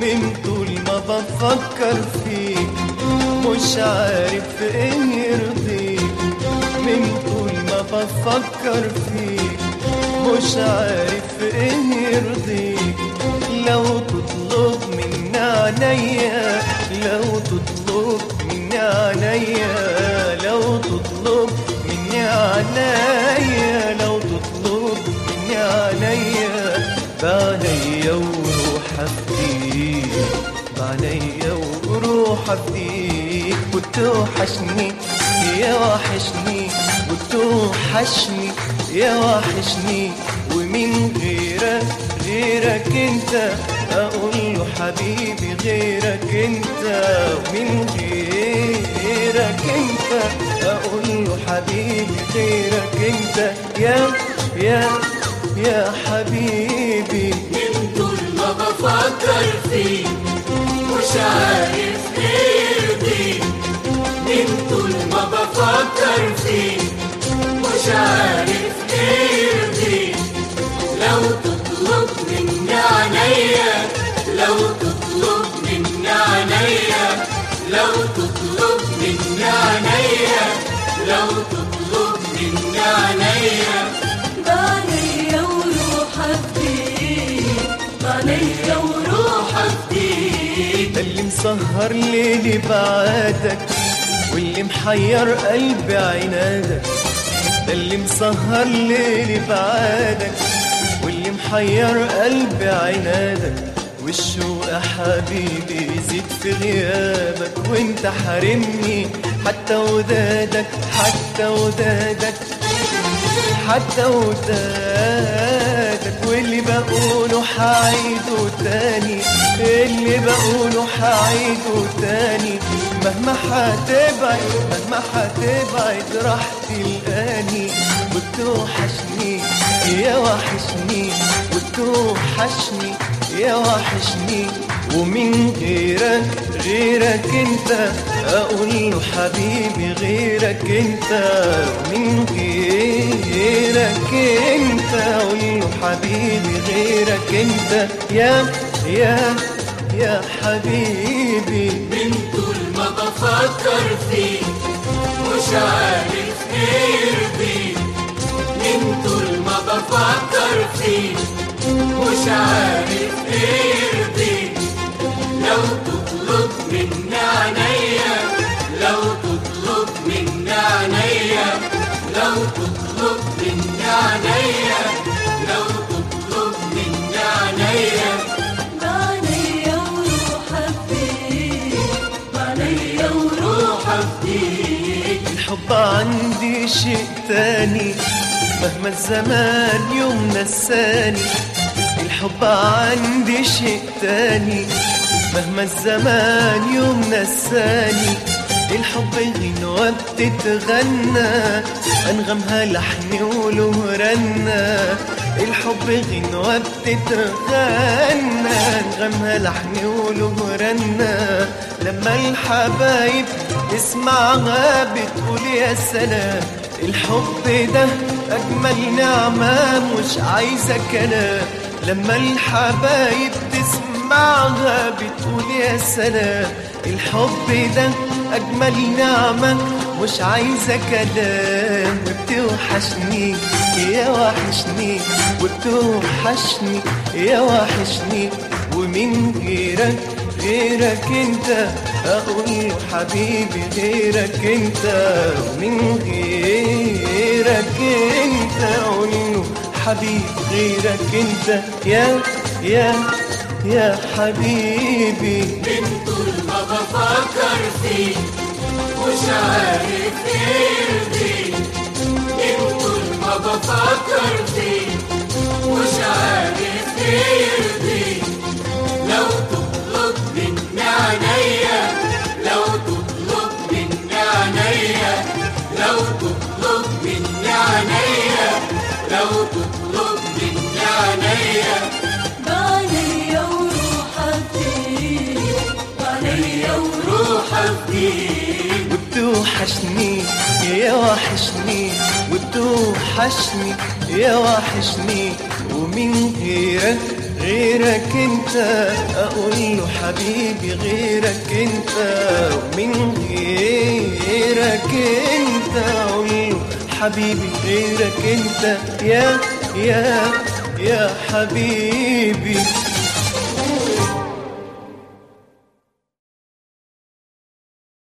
من طول ما بفكر فيك مش عارف ايه يرضيك من طول ما بفكر فيك مش عارف ايه يرضيك لو تطلب مني عينيا لو تطلب مني عينيا لو تطلب مني عينيا لو تطلب مني عينيا بعليا وروح افديك بعليا وروح افديك وتوحشني يا وحشني وتوحشني يا وحشني ومن غيرك غيرك انت اقول له حبيبي غيرك انت ومن غيرك انت اقول له حبيبي غيرك انت يا يا يا حبيبي من طول ما بفكر فيك مش عارف ايه يرضيك من طول ما بفكر فيك مش عارف ايه يرضيك لو تطلب مني عينيا لو تطلب مني عينيا لو تطلب مني عينيا لو تطلب مني عينيا بعليا وروح افديك بعليا وروح افديك ده اللي مسهر ليلي بعادك واللي محير قلبي عنادك ده اللي مسهر ليلي بعادك واللي محير قلبي عنادك والشوق يا حبيبي يزيد في غيابك وانت حارمني حتى ودادك حتى ودادك حتى ودادك واللي بقوله حعيده تاني اللي بقوله حعيده تاني مهما حتبعد مهما حتبعد راح تلقاني وتوحشني يا وحشني وتوحشني يا وحشني ومن غيرك غيرك انت اقول له حبيبي غيرك انت من غيرك انت اقول له حبيبي غيرك انت يا يا يا حبيبي من طول ما بفكر فيك مش عارف ايه يرضيك من طول ما بفكر فيك مش عارف ايه يرضيك لو تطلب مني عينيا لو تطلب مني عينيا لو تطلب مني عينيا لو تطلب مني عينيا بعليا وروح افديك بعليا وروح افديك الحب عندي شيء تاني مهما الزمان يوم نساني الحب عندي شيء تاني مهما الزمان يوم نساني الحب غنوة بتتغنى أنغمها لحن وله رنة الحب غنوة بتتغنى أنغمها لحن وله رنة لما الحبايب تسمعها بتقول يا سلام الحب ده أجمل نعمة مش عايزة كلام لما الحبايب تسمعها بتقول يا سلام الحب ده أجمل نعمة مش عايزة كلام وبتوحشني يا وحشني وبتوحشني يا وحشني ومن غيرك غيرك انت اقول له حبيبي غيرك انت ومن غيرك انت اقول له حبيبي غيرك انت يا يا يا حبيبي من طول ما بفكر فيك مش عارف ايه يرضيك من طول ما بفكر فيك مش عارف ايه يرضيك لو تطلب مني عينيا لو تطلب مني عينيا لو تطلب مني عينيا لو تطلب مني عينيا بعليا وروح افديك بعليا وروح افديك وبتوحشني يا وحشني وبتوحشني يا وحشني ومن غيرك غيرك انت اقول له حبيبي غيرك انت ومن غيرك انت قوله حبيبي غيرك انت يا يا يا حبيبي